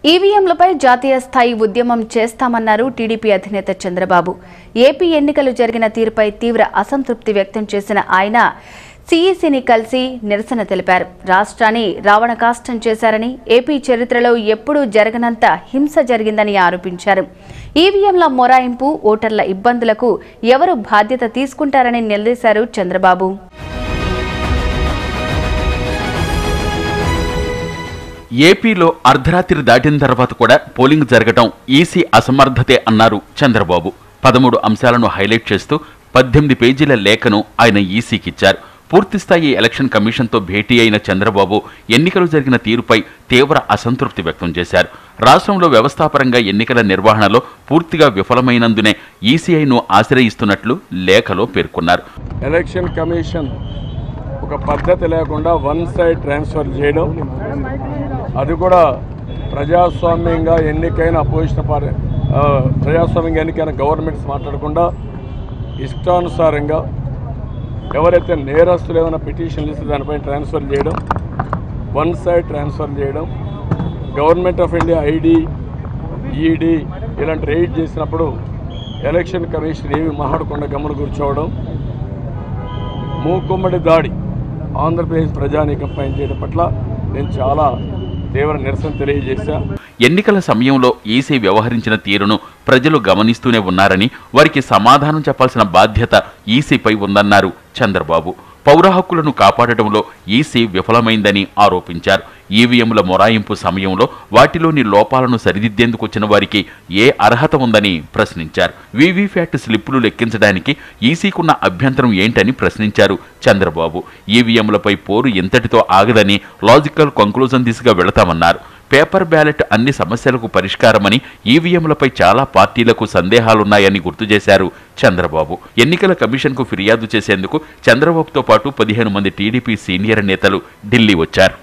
ఈవీఎంలపై జాతీయ స్థాయి ఉద్యమం చేస్తామన్నారు టీడీపీ అధినేత చంద్రబాబు ఏపీ ఎన్నికలు జరిగిన తీరుపై తీవ్ర అసంతృప్తి వ్యక్తం చేసిన ఆయన సీఈసీని కలిసి నిరసన తెలిపారు రాష్ట్రాన్ని రావణ కాష్టం చేశారని ఏపీ చరిత్రలో ఎప్పుడూ జరగనంత హింస జరిగిందని ఆరోపించారు ఈవీఎంల మొరాయింపు ఓటర్ల ఇబ్బందులకు ఎవరు బాధ్యత తీసుకుంటారని నిలదీశారు చంద్రబాబు ఏపీలో అర్ధరాత్రి దాటిన తర్వాత కూడా పోలింగ్ జరగటం ఈసీ అసమర్థతే అన్నారు చంద్రబాబు పదమూడు అంశాలను హైలైట్ చేస్తూ పద్దెనిమిది పేజీల లేఖను ఆయన ఈసీకి ఇచ్చారు పూర్తిస్థాయి ఎలక్షన్ కమిషన్తో భేటీ అయిన చంద్రబాబు ఎన్నికలు జరిగిన తీరుపై తీవ్ర అసంతృప్తి వ్యక్తం చేశారు రాష్ట్రంలో వ్యవస్థాపరంగా ఎన్నికల నిర్వహణలో పూర్తిగా విఫలమైనందునే ఈసీఐను ఆశ్రయిస్తున్నట్లు లేఖలో పేర్కొన్నారు ఎలక్షన్ కమిషన్ ఒక పద్ధతి లేకుండా వన్ సైడ్ ట్రాన్స్ఫర్ చేయడం అది కూడా ప్రజాస్వామ్యంగా ఎన్నికైన అపోజిషన్ పార్టీ ఆ, ప్రజాస్వామ్యంగా ఎన్నికైన గవర్నమెంట్స్ మాట్లాడకుండా ఇష్టానుసారంగా ఎవరైతే నేరస్తులు ఏమైనా పిటిషన్లు ఇస్తే దానిపై ట్రాన్స్ఫర్ చేయడం వన్ సైడ్ ట్రాన్స్ఫర్ చేయడం government of India ID ED ఇలాంటి రైడ్ చేసినప్పుడు ఎలక్షన్ కమిషన్ ఏమి మాట్లాడకుండా గమన కూర్చోవడం మూకుమ్మడి దాడి ఆంధ్రప్రదేశ్ ప్రజానీకంపై చేయడం పట్ల నేను చాలా తీవ్ర నిరసన తెలియజేశా ఎన్నికల సమయంలో ఈసీ వ్యవహరించిన తీరును ప్రజలు గమనిస్తూనే ఉన్నారని వారికి సమాధానం చెప్పాల్సిన బాధ్యత ఈసీపై ఉందన్నారు చంద్రబాబు పౌర హక్కులను కాపాడటంలో ఈసీ విఫలమైందని ఆరోపించారు ఈవీఎంల మొరాయింపు సమయంలో వాటిలోని లోపాలను సరిదిద్దేందుకు వచ్చిన వారికి ఏ అర్హత ఉందని ప్రశ్నించారు వీవీప్యాట్ స్లిప్పులు లెక్కించడానికి ఈసీకున్న అభ్యంతరం ఏంటని ప్రశ్నించారు చంద్రబాబు ఈవీఎంలపై పోరు ఎంతటితో ఆగదని లాజికల్ కంక్లూజన్ దిశగా వెళతామన్నారు పేపర్ బ్యాలెట్ అన్ని సమస్యలకు పరిష్కారమని ఈవీఎంలపై చాలా పార్టీలకు సందేహాలున్నాయని గుర్తు చేశారు చంద్రబాబు ఎన్నికల కమిషన్కు ఫిర్యాదు చేసేందుకు చంద్రబాబుతో పాటు పదిహేను మంది టీడీపీ సీనియర్ నేతలు ఢిల్లీ వచ్చారు